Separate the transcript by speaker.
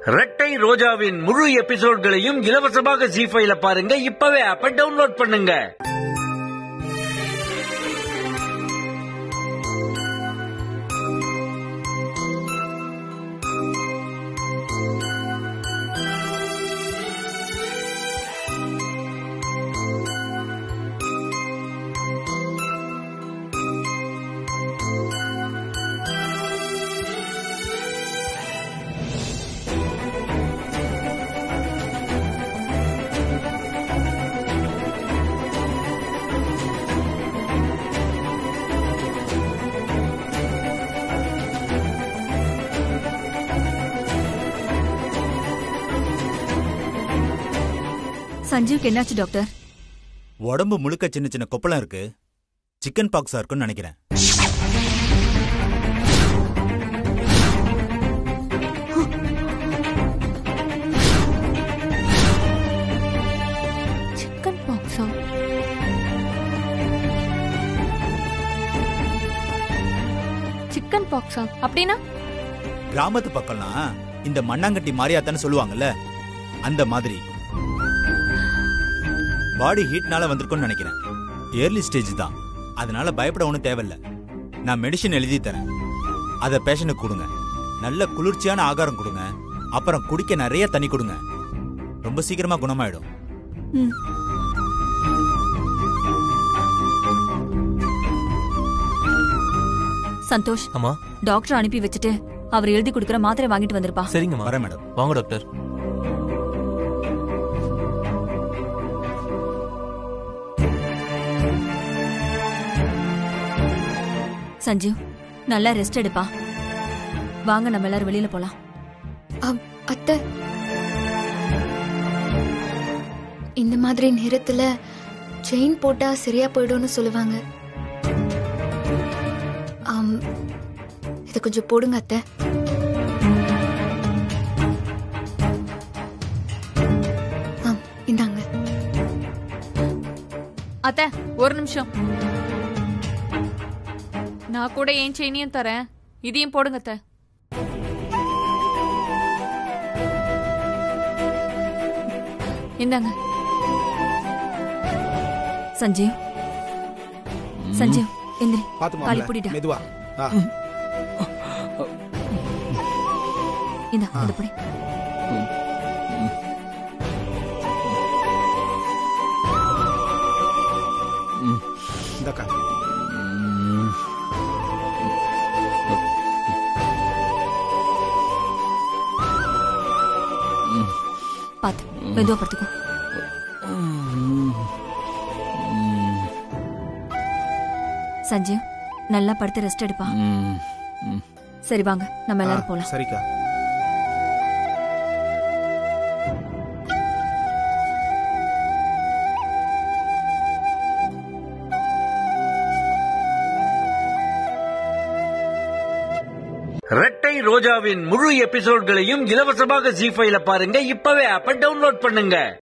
Speaker 1: ரெட்டை ரோஜாவின் முழு எபிசோட்களையும் இலவசமாக ஜி ஃபைல பாருங்க இப்பவே ஆப்பை டவுன்லோட் பண்ணுங்க
Speaker 2: சஞ்சீவ்க்கு என்னாச்சு டாக்டர்
Speaker 3: உடம்பு முழுக்க சின்ன சின்ன கொப்பளம் இருக்கு சிக்கன் பாக்ஸா இருக்குன்னு நினைக்கிறேன்
Speaker 2: சிக்கன் பாக்ஸா சிக்கன் பாக்ஸா அப்படின்னா
Speaker 3: கிராமத்து பக்கம்லாம் இந்த மண்ணாங்கட்டி மாரியாத்தான்னு சொல்லுவாங்கல்ல அந்த மாதிரி பாடி ஹீட்னால வந்திருக்கும்னு நினைக்கிறேன் ஏர்லி ஸ்டேஜ் தான் அதனால பயப்பட ஒன்றும் தேவையில்ல நான் மெடிசின் எழுதி தரேன் அதை பேஷண்ட்டுக்கு கொடுங்க நல்ல குளிர்ச்சியான ஆகாரம் கொடுங்க அப்புறம் குடிக்க நிறைய தண்ணி கொடுங்க ரொம்ப சீக்கிரமா குணமாயிடும்
Speaker 2: ம். சந்தோஷ்
Speaker 4: அம்மா
Speaker 2: டாக்டர் அனுப்பி வச்சுட்டு அவர் எழுதி கொடுக்குற மாத்திரை வாங்கிட்டு வந்திருப்பா
Speaker 4: சரிங்கம்மா
Speaker 3: வரேன் மேடம்
Speaker 4: வாங்க டாக்டர்
Speaker 2: சஞ்சீவ் நல்லா ரெஸ்ட் எடுப்பா வாங்க நம்ம எல்லாரும் வெளியில போலாம்
Speaker 5: அம், அத்தை இந்த மாதிரி நேரத்துல செயின் போட்டா சரியா போயிடும்னு சொல்லுவாங்க ஆம், இதை கொஞ்சம் போடுங்க அத்தை ஆம், இந்தாங்க
Speaker 6: அத்த ஒரு நிமிஷம் நான் கூட என் செயினையும் தரேன் இதையும் போடுங்க அத்த இந்தாங்க
Speaker 2: சஞ்சீவ் சஞ்சீவ் எந்திரி
Speaker 7: பாத்து
Speaker 2: காலி
Speaker 7: மாப்ள
Speaker 2: புடிடா
Speaker 7: மெதுவா ஆ,
Speaker 2: இந்தா இது புடி
Speaker 7: இந்தாக்கா
Speaker 2: பாத்து மெதுவா படுத்துக்கோ சஞ்சீவ் நல்லா படுத்து ரெஸ்ட் எடுப்பா சரி வாங்க நம்ம
Speaker 7: ஆ,
Speaker 2: எல்லாரும் போலாம்
Speaker 7: சரிக்கா
Speaker 1: ரெட்டை ரோஜாவின் முழு எபிசோட்களையும் இலவசமாக ஜி ஃபைல பாருங்க இப்பவே ஆப்பை டவுன்லோட் பண்ணுங்க